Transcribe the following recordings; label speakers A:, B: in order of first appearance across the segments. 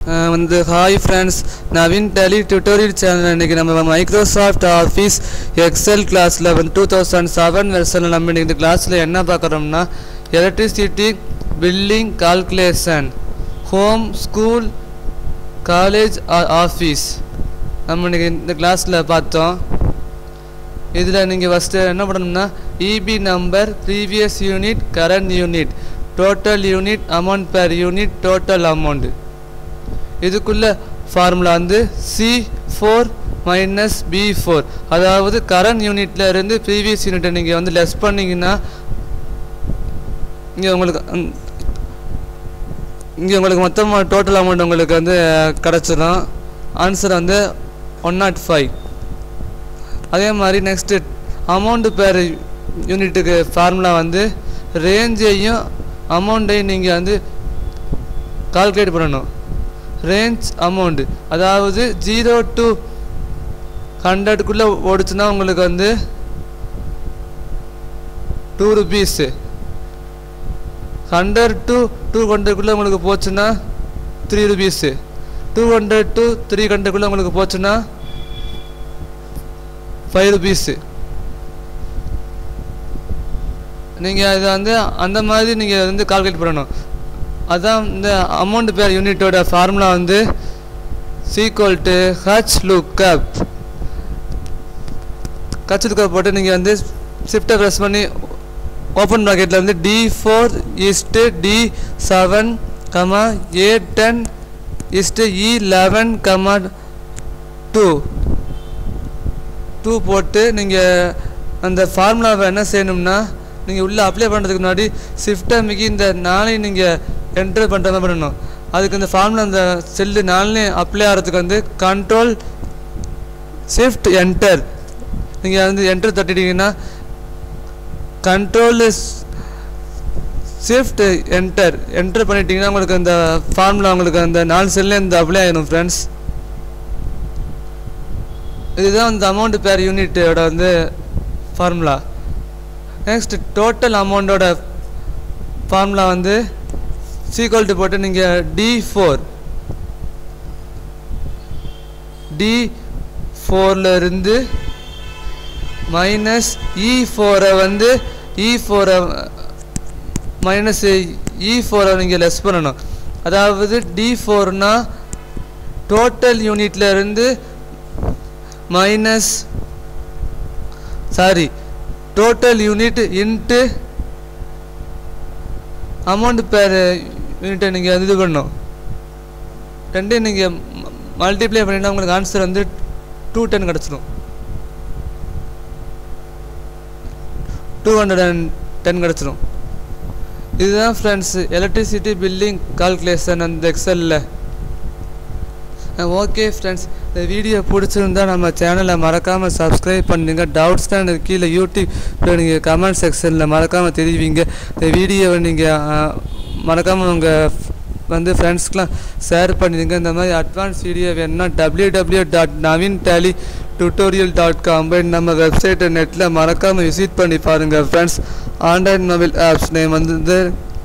A: அஹ் வந்து hi friends Naveen tally tutorial channel இன்றைக்கி நம்ம மைக்ரோசாஃப்ட் ஆஃபீஸ் எக்ஸல் கிளாஸில் வந்து டூ தௌசண்ட் செவன் வெர்ஷனில் நம்ம இன்றைக்கி இந்த கிளாஸில் என்ன பார்க்குறோம்னா electricity billing calculation home school college office நம்ம இன்றைக்கி இந்த கிளாஸில் பார்த்தோம் இதில் நீங்கள் ஃபஸ்ட்டு என்ன பண்ணணும்னா EB number previous unit current unit total unit amount per unit total amount இதுக்குள்ள ஃபார்முலா வந்து C four minus B four அதாவது கரண்ட் யூனிட்ல இருந்து ப்ரீவியஸ் யூனிட்டை நீங்கள் வந்து லெஸ் பண்ணீங்கன்னா இங்கே உங்களுக்கு இங்கே உங்களுக்கு மொத்தமாக டோட்டல் அமௌண்ட் உங்களுக்கு வந்து கிடச்சிடும் ஆன்சர் வந்து ஒன் நாட் ஃபைவ் அதே மாதிரி நெக்ஸ்ட்டு அமௌண்ட்டு பேர் யூனிட்டுக்கு ஃபார்முலா வந்து ரேஞ்சையும் அமௌண்ட்டையும் நீங்கள் வந்து கால்குலேட் பண்ணணும் ரேஞ்ச் அமௌண்ட் அதாவது ஜீரோ டு ஹண்ட்ரடுக்குள்ளே ஓடுச்சுன்னா உங்களுக்கு வந்து two rupees hundred to two ஹண்ட்ரட்குள்ளே உங்களுக்கு போச்சுன்னா three rupees two hundred to three ஹண்ட்ரட்குள்ளே உங்களுக்கு போச்சுன்னா ஃபைவ் ருபீஸு நீங்கள் இதை வந்து அந்த மாதிரி நீங்கள் வந்து கால்குலேட் பண்ணணும் அதான் இந்த அமௌண்ட் பேர் யூனிட்டோட ஃபார்முலா வந்து equal to H lookup H lookup போட்டு நீங்கள் வந்து ஷிஃப்ட்டை ப்ரெஸ் பண்ணி ஓப்பன் ப்ராக்கெட்டில் வந்து D four is to D seven comma A ten is to E eleven comma two two போட்டு நீங்கள் அந்த ஃபார்முலாவை என்ன செய்யணும்னா நீங்கள் உள்ளே அப்ளை பண்ணுறதுக்கு முன்னாடி ஷிஃப்ட்டை மிகி இந்த நாளையும் நீங்கள் என்டர் பண்ணுற மாதிரி பண்ணணும் அதுக்கு இந்த ஃபார்முலா அந்த செல்லு நாளையும் அப்ளை ஆகிறதுக்கு வந்து கண்ட்ரோல் ஷிஃப்ட் என்டர் நீங்கள் வந்து என்டர் தட்டிட்டீங்கன்னா கண்ட்ரோல் ஷிஃப்ட் என்டர் என்டர் பண்ணிட்டீங்கன்னா உங்களுக்கு அந்த ஃபார்முலா உங்களுக்கு அந்த நாலு செல்லே இந்த அப்ளை ஆயிடும் ஃப்ரெண்ட்ஸ் இதுதான் இந்த அமௌண்ட் பேர் யூனிட்டோட வந்து ஃபார்முலா நெக்ஸ்ட் டோட்டல் அமௌண்ட்டோட ஃபார்முலா வந்து சீக்வல் டு போட்டு நீங்கள் டி ஃபோர் டி ஃபோரில் இருந்து மைனஸ் இ ஃபோரை வந்து இ ஃபோரை மைனஸ் இ ஃபோரை நீங்கள் லெஸ் பண்ணணும் அதாவது டி ஃபோர்னா டோட்டல் யூனிட்ல இருந்து minus sorry total unit into amount per யூனிட்டை நீங்கள் இது பண்ணணும் ரெண்டையும் நீங்கள் மல்டிப்ளை பண்ணினா உங்களுக்கு ஆன்சர் வந்து டூ டென் கிடச்சிடும் டூ ஹண்ட்ரட் அண்ட் டென் கிடச்சிடும் இதுதான் ஃப்ரெண்ட்ஸ் எலக்ட்ரிசிட்டி பில்லிங் கால்குலேஷன் அந்த எக்ஸலில் ஓகே ஃப்ரெண்ட்ஸ் இந்த வீடியோ பிடிச்சிருந்தா நம்ம சேனலை மறக்காமல் சப்ஸ்கிரைப் பண்ணுங்க டவுட்ஸ் தான் எனக்கு கீழே யூடியூப் நீங்கள் கமெண்ட் செக்ஷனில் மறக்காமல் தெரிவிங்க இந்த வீடியோவை நீங்கள் மறக்காமல் உங்கள் வந்து ஃப்ரெண்ட்ஸ்க்கெலாம் ஷேர் பண்ணிடுங்க இந்த மாதிரி அட்வான்ஸ் வீடியோ வேணும்னா W W dot Naveen tally tutorial dot com நம்ம வெப்சைட்டை நெட்டில் மறக்காமல் விசிட் பண்ணி பாருங்கள் friends android mobile apps name வந்து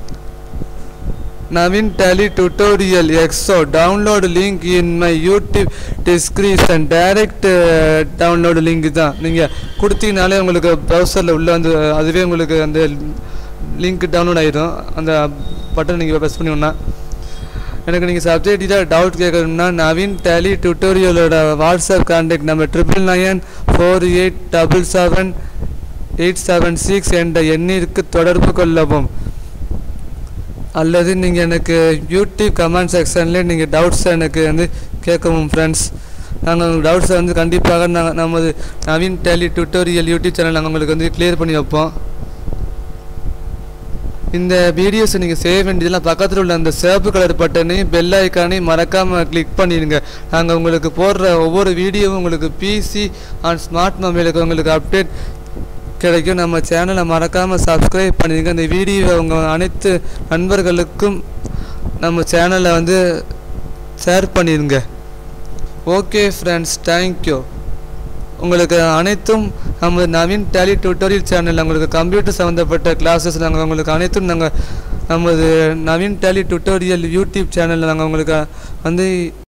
A: நவீன் டேலி டுட்டோரியல் எக்ஸோ download link in my YouTube description direct download link தான் நீங்கள் கொடுத்தீங்கனாலே உங்களுக்கு ப்ரௌசரில் உள்ளே வந்து அதுவே உங்களுக்கு அந்த லிங்க் டவுன்லோட் ஆகிடும் அந்த பட்டன் நீங்கள் ப்ரெஸ் பண்ணிங்கன்னா எனக்கு நீங்கள் சப்ஜெக்ட் இதாக டவுட் கேட்கணும்னா நவீன் டேலி டுட்டோரியலோட WhatsApp contact number triple nine four eight double seven eight seven six என்ற எண்ணிற்கு தொடர்பு கொள்ளவும் அல்லது நீங்கள் எனக்கு யூடியூப் கமெண்ட் செக்ஷன்லேயே நீங்கள் டவுட்ஸ் எனக்கு வந்து கேட்கவும் ஃப்ரெண்ட்ஸ் நாங்கள் உங்கள் டவுட்ஸை வந்து கண்டிப்பாக நாங்கள் நமது Naveen tally tutorial YouTube channel நாங்கள் உங்களுக்கு வந்து கிளியர் பண்ணி வைப்போம் இந்த வீடியோஸை நீங்கள் சேவ் வேண்டியதெல்லாம் பக்கத்தில் உள்ள அந்த சிவப்பு கலர் பட்டனையும் பெல் ஐக்கானையும் மறக்காமல் கிளிக் பண்ணிடுங்க நாங்கள் உங்களுக்கு போடுற ஒவ்வொரு வீடியோவும் உங்களுக்கு பிசி அண்ட் ஸ்மார்ட் மொபைலுக்கு உங்களுக்கு அப்டேட் கிடைக்கும் நம்ம சேனலை மறக்காமல் சப்ஸ்கிரைப் பண்ணிடுங்க இந்த வீடியோவை உங்கள் அனைத்து நண்பர்களுக்கும் நம்ம சேனலை வந்து ஷேர் பண்ணிடுங்க ஓகே ஃப்ரெண்ட்ஸ் தேங்க்யூ உங்களுக்கு அனைத்தும் நம்ம நவீன் டேலி டியூட்டோரியல் சேனலில் உங்களுக்கு கம்ப்யூட்டர் சம்மந்தப்பட்ட கிளாஸஸ் நாங்கள் உங்களுக்கு அனைத்தும் நாங்கள் நமது நவீன் டேலி டுட்டோரியல் யூடியூப் சேனலில் நாங்கள் உங்களுக்கு வந்து